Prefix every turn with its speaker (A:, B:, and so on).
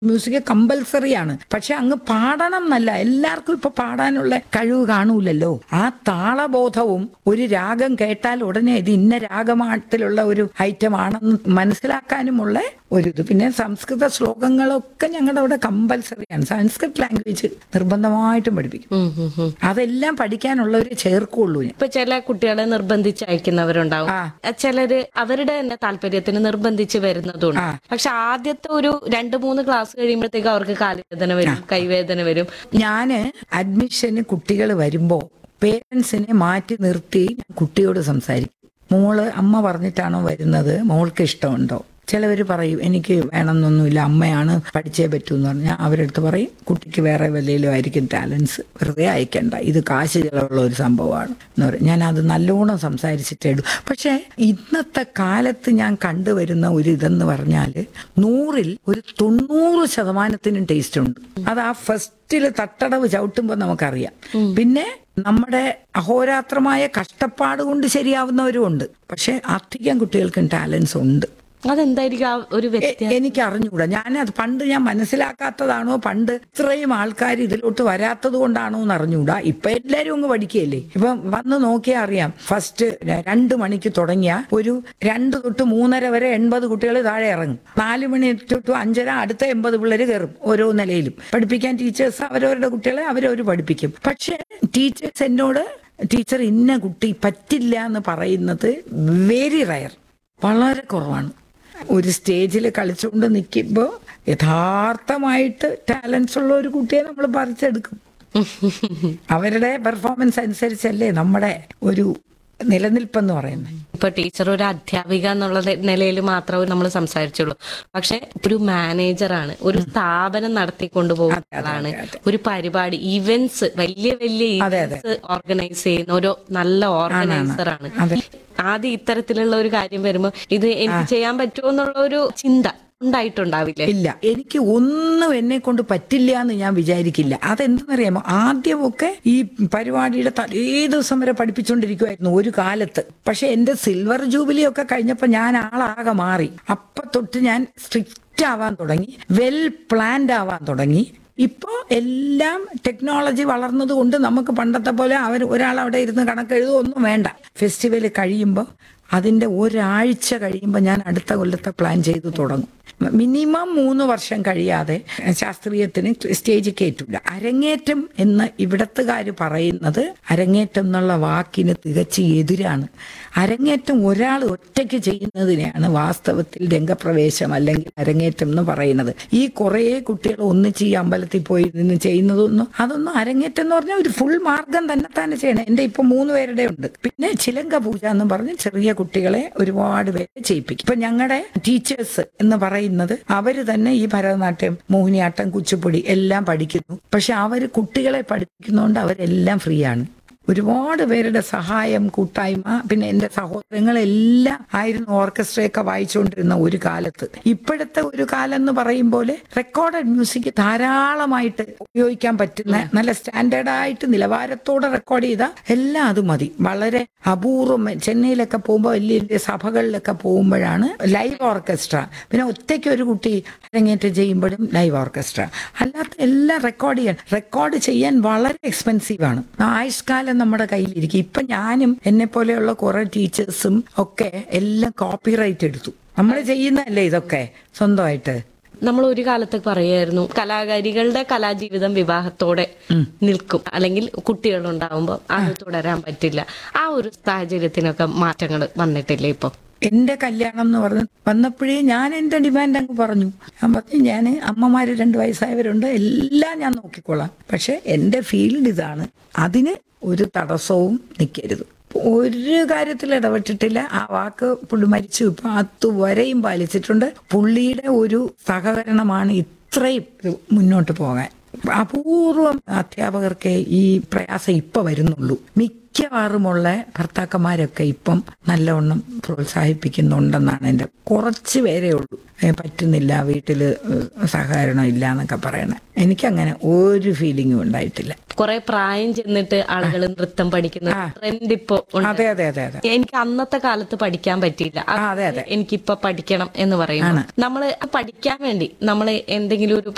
A: Music compulsory ആണ് പക്ഷെ അങ്ങ് പാടണം എന്നല്ല എല്ലാവർക്കും ഇപ്പൊ പാടാനുള്ള കഴിവ് കാണൂലല്ലോ ആ താളബോധവും ഒരു രാഗം കേട്ടാൽ ഉടനെ ഇത് ഇന്ന രാഗമാട്ടിലുള്ള ഒരു ഐറ്റം ആണെന്ന് മനസ്സിലാക്കാനുമുള്ള ഒരു ഇത് പിന്നെ സംസ്കൃത ശ്ലോകങ്ങളൊക്കെ ഞങ്ങളുടെ അവിടെ കമ്പൽസറിയാണ് സംസ്കൃത് ലാംഗ്വേജ് നിർബന്ധമായിട്ടും പഠിപ്പിക്കും
B: ഉം, ഉം, ഉം.
A: അതെല്ലാം പഠിക്കാനുള്ളവരെ ചേർക്കുള്ളൂ ഞാൻ
B: ഇപ്പൊ ചില കുട്ടികളെ നിർബന്ധിച്ച് അയക്കുന്നവരുണ്ടാവും
A: ആ.
B: ചിലര് അവരുടെ തന്നെ താല്പര്യത്തിന് നിർബന്ധിച്ച് വരുന്നതുണ്ട്
A: ആ.
B: പക്ഷെ ആദ്യത്തെ ഒരു രണ്ട് മൂന്ന് ക്ലാസ് കഴിയുമ്പോഴത്തേക്ക് അവർക്ക് കാലുവേദന വരും കൈവേദന വരും
A: ഞാന് അഡ്മിഷന് കുട്ടികൾ വരുമ്പോ പേരൻസിനെ മാറ്റി നിർത്തി ഞാൻ കുട്ടിയോട് സംസാരിക്കും മോള് അമ്മ പറഞ്ഞിട്ടാണോ വരുന്നത് മോൾക്ക് ഇഷ്ടമുണ്ടോ ചിലവർ പറയും എനിക്ക് വേണമെന്നൊന്നുമില്ല അമ്മയാണ് പഠിച്ചേ പറ്റൂ എന്ന് പറഞ്ഞാൽ അവരടുത്ത് പറയും കുട്ടിക്ക് വേറെ വല്ലയിലും ആയിരിക്കും ടാലൻസ് വെറുതെ അയക്കണ്ട ഇത് കാശ് ചിലവുള്ള ഒരു സംഭവമാണ് എന്ന് പറയും ഞാൻ അത് നല്ലോണം സംസാരിച്ചിട്ടേ ഉള്ളൂ പക്ഷേ ഇന്നത്തെ കാലത്ത് ഞാൻ കണ്ടുവരുന്ന ഒരു ഇതെന്ന് പറഞ്ഞാൽ നൂറിൽ ഒരു തൊണ്ണൂറ് ശതമാനത്തിനും ടേസ്റ്റ് ഉണ്ട് അത് ആ ഫസ്റ്റിൽ തട്ടടവ് ചവിട്ടുമ്പോൾ നമുക്കറിയാം പിന്നെ നമ്മുടെ അഹോരാത്രമായ കഷ്ടപ്പാട് കൊണ്ട് ശരിയാവുന്നവരും ഉണ്ട് പക്ഷെ അധികം കുട്ടികൾക്കും ടാലൻസ് ഉണ്ട്
B: അതെന്തായിരിക്കും ആ ഒരു
A: എ-
B: വ്യത്യാസം
A: എനിക്ക് അറിഞ്ഞുകൂടാ ഞാൻ അത് പണ്ട് ഞാൻ മനസ്സിലാക്കാത്തതാണോ പണ്ട് ഇത്രയും ആൾക്കാർ ഇതിലോട്ട് വരാത്തത് കൊണ്ടാണോ എന്ന് അറിഞ്ഞുകൂടാ ഇപ്പൊ എല്ലാരും അങ്ങ് പഠിക്കുകയല്ലേ ഇപ്പം വന്ന് നോക്കിയാൽ അറിയാം ഫസ്റ്റ് രണ്ട് മണിക്ക് തുടങ്ങിയ ഒരു രണ്ട് തൊട്ട് മൂന്നര വരെ എൺപത് കുട്ടികൾ താഴെ ഇറങ്ങും നാല് മണി തൊട്ട് അഞ്ചര അടുത്ത എൺപത് പിള്ളേർ കയറും ഓരോ നിലയിലും പഠിപ്പിക്കാൻ ടീച്ചേഴ്സ് അവരവരുടെ കുട്ടികളെ അവരവർ പഠിപ്പിക്കും പക്ഷേ ടീച്ചേഴ്സ് എന്നോട് ടീച്ചർ ഇന്ന കുട്ടി പറ്റില്ല എന്ന് പറയുന്നത് വെരി റയർ വളരെ കുറവാണ് ഒരു സ്റ്റേജിൽ കളിച്ചുകൊണ്ട് നിൽക്കുമ്പോൾ യഥാർത്ഥമായിട്ട് ടാലൻസ് ഉള്ള ഒരു കുട്ടിയെ നമ്മൾ പറിച്ചെടുക്കും അവരുടെ പെർഫോമൻസ് അനുസരിച്ചല്ലേ നമ്മുടെ ഒരു നിലനിൽപ്പെന്ന് പറയുന്നത്
B: ഇപ്പൊ ടീച്ചർ ഒരു അധ്യാപിക എന്നുള്ള നിലയിൽ മാത്രമേ നമ്മൾ സംസാരിച്ചുള്ളൂ പക്ഷെ ഒരു മാനേജറാണ് ഒരു സ്ഥാപനം നടത്തിക്കൊണ്ടു പോകുന്നതാണ് ഒരു പരിപാടി ഇവന്റ്സ് വലിയ വലിയ
A: അതെ, അതെ.
B: ഇവന്റ്സ് ഓർഗനൈസ് ചെയ്യുന്ന ഒരു നല്ല ഓർഗനൈസർ ആണ്
A: അതെ.
B: ആദ്യം ഇത്തരത്തിലുള്ള ഒരു കാര്യം വരുമ്പോ ഇത് എനിക്ക് ചെയ്യാൻ പറ്റുമോ എന്നുള്ള ഒരു ചിന്ത ഉണ്ടായിട്ടുണ്ടാവില്ലേ
A: ഇല്ല എനിക്ക് ഒന്നും എന്നെ കൊണ്ട് പറ്റില്ല എന്ന് ഞാൻ വിചാരിക്കില്ല അതെന്തെന്നറിയാമോ ആദ്യമൊക്കെ ഈ പരിപാടിയുടെ തലേ ദിവസം വരെ പഠിപ്പിച്ചുകൊണ്ടിരിക്കുമായിരുന്നു ഒരു കാലത്ത് പക്ഷെ എന്റെ സിൽവർ ജൂബിലി ഒക്കെ കഴിഞ്ഞപ്പോൾ ഞാൻ ആളാകെ മാറി അപ്പൊ തൊട്ട് ഞാൻ സ്ട്രിക്റ്റ് ആവാൻ തുടങ്ങി വെൽ പ്ലാൻഡ് ആവാൻ തുടങ്ങി ഇപ്പോൾ എല്ലാം ടെക്നോളജി വളർന്നത് കൊണ്ട് നമുക്ക് പണ്ടത്തെ പോലെ അവർ ഒരാൾ അവിടെ ഇരുന്ന് കണക്കെഴുതുക ഒന്നും വേണ്ട ഫെസ്റ്റിവൽ കഴിയുമ്പോൾ അതിന്റെ ഒരാഴ്ച കഴിയുമ്പോൾ ഞാൻ അടുത്ത കൊല്ലത്തെ പ്ലാൻ ചെയ്തു തുടങ്ങും മിനിമം മൂന്ന് വർഷം കഴിയാതെ ശാസ്ത്രീയത്തിന് സ്റ്റേജ് കയറ്റില്ല അരങ്ങേറ്റം എന്ന് ഇവിടത്തുകാർ പറയുന്നത് അരങ്ങേറ്റം എന്നുള്ള വാക്കിന് തികച്ച് എതിരാണ് അരങ്ങേറ്റം ഒരാൾ ഒറ്റയ്ക്ക് ചെയ്യുന്നതിനെയാണ് വാസ്തവത്തിൽ രംഗപ്രവേശം അല്ലെങ്കിൽ അരങ്ങേറ്റം എന്ന് പറയുന്നത് ഈ കുറേ കുട്ടികൾ ഒന്നിച്ച് ഈ അമ്പലത്തിൽ പോയി നിന്ന് ചെയ്യുന്നതൊന്നും അതൊന്നും അരങ്ങേറ്റം എന്ന് പറഞ്ഞാൽ ഒരു ഫുൾ മാർഗം തന്നെ തന്നെ ചെയ്യണം എന്റെ ഇപ്പൊ മൂന്ന് പേരുടെ ഉണ്ട് പിന്നെ ചിലങ്ക പൂജ എന്ന് പറഞ്ഞ് ചെറിയ കുട്ടികളെ ഒരുപാട് പേരെ ചെയ്യിപ്പിക്കും ഇപ്പൊ ഞങ്ങളുടെ ടീച്ചേഴ്സ് എന്ന് പറയുന്നത് അവര് തന്നെ ഈ ഭരതനാട്യം മോഹിനിയാട്ടം കുച്ചിപ്പുടി എല്ലാം പഠിക്കുന്നു പക്ഷെ അവര് കുട്ടികളെ പഠിപ്പിക്കുന്നതുകൊണ്ട് അവരെല്ലാം ഫ്രീ ആണ് ഒരുപാട് പേരുടെ സഹായം കൂട്ടായ്മ പിന്നെ എന്റെ സഹോദരങ്ങളെല്ലാം ആയിരുന്നു ഓർക്കസ്ട്രയൊക്കെ വായിച്ചുകൊണ്ടിരുന്ന ഒരു കാലത്ത് ഇപ്പോഴത്തെ ഒരു കാലം എന്ന് പറയും പോലെ റെക്കോർഡഡ് മ്യൂസിക് ധാരാളമായിട്ട് ഉപയോഗിക്കാൻ പറ്റുന്ന നല്ല സ്റ്റാൻഡേർഡ് ആയിട്ട് നിലവാരത്തോടെ റെക്കോർഡ് ചെയ്ത എല്ലാം അത് മതി വളരെ അപൂർവം ചെന്നൈയിലൊക്കെ പോകുമ്പോൾ വലിയ വലിയ സഭകളിലൊക്കെ പോകുമ്പോഴാണ് ലൈവ് ഓർക്കസ്ട്ര പിന്നെ ഒറ്റയ്ക്ക് ഒരു കുട്ടി അരങ്ങേറ്റം ചെയ്യുമ്പോഴും ലൈവ് ഓർക്കസ്ട്ര അല്ലാത്ത എല്ലാം റെക്കോർഡ് ചെയ്യാൻ റെക്കോർഡ് ചെയ്യാൻ വളരെ എക്സ്പെൻസീവ് ആണ് ആയുഷ്കാലം നമ്മുടെ കയ്യിലിരിക്കും ഇപ്പൊ ഞാനും എന്നെ പോലെയുള്ള കുറെ ടീച്ചേഴ്സും ഒക്കെ എല്ലാം കോപ്പിറൈറ്റ് എടുത്തു നമ്മൾ ചെയ്യുന്നതല്ലേ ഇതൊക്കെ സ്വന്തമായിട്ട്
B: നമ്മൾ ഒരു കാലത്ത് പറയായിരുന്നു കലാകാരികളുടെ കലാജീവിതം വിവാഹത്തോടെ നിൽക്കും അല്ലെങ്കിൽ കുട്ടികൾ ഉണ്ടാവുമ്പോൾ അത് തുടരാൻ പറ്റില്ല ആ ഒരു സാഹചര്യത്തിനൊക്കെ മാറ്റങ്ങൾ വന്നിട്ടില്ലേ ഇപ്പൊ
A: എന്റെ കല്യാണം എന്ന് പറഞ്ഞ് വന്നപ്പോഴേ ഞാൻ എന്റെ ഡിമാൻഡ് അങ്ങ് പറഞ്ഞു ഞാൻ പറഞ്ഞു ഞാൻ അമ്മമാര് രണ്ട് വയസ്സായവരുണ്ട് എല്ലാം ഞാൻ നോക്കിക്കോളാം പക്ഷെ എന്റെ ഫീൽഡ് ഇതാണ് അതിന് ഒരു തടസ്സവും നിൽക്കരുത് ഒരു കാര്യത്തിൽ ഇടപെട്ടിട്ടില്ല ആ വാക്ക് പുള്ളി മരിച്ചു ഇപ്പൊ അതുവരെയും പാലിച്ചിട്ടുണ്ട് പുള്ളിയുടെ ഒരു സഹകരണമാണ് ഇത്രയും ഇത് മുന്നോട്ട് പോകാൻ അപൂർവം അധ്യാപകർക്ക് ഈ പ്രയാസം ഇപ്പൊ വരുന്നുള്ളൂ മിക്കവാറുമുള്ള ഭർത്താക്കന്മാരൊക്കെ ഇപ്പം നല്ലവണ്ണം പ്രോത്സാഹിപ്പിക്കുന്നുണ്ടെന്നാണ് എൻ്റെ കുറച്ച് പേരേ ഉള്ളൂ ഏ, പറ്റുന്നില്ല വീട്ടിൽ സഹകരണം ഇല്ല എന്നൊക്കെ പറയണേ എനിക്കങ്ങനെ ഒരു ഫീലിംഗും ഉണ്ടായിട്ടില്ല
B: കുറെ പ്രായം ചെന്നിട്ട് ആളുകൾ നൃത്തം പഠിക്കുന്ന ട്രെൻഡ് ഇപ്പൊ ഉണ്ട്.
A: അതെ അതെ അതെ അതെ
B: എനിക്ക് അന്നത്തെ കാലത്ത് പഠിക്കാൻ പറ്റിയില്ല അത്
A: ആ, അതെ, അതെ.
B: എനിക്കിപ്പൊ പഠിക്കണം എന്ന് പറയുമ്പോൾ നമ്മള് പഠിക്കാൻ വേണ്ടി നമ്മൾ എന്തെങ്കിലും ഒരു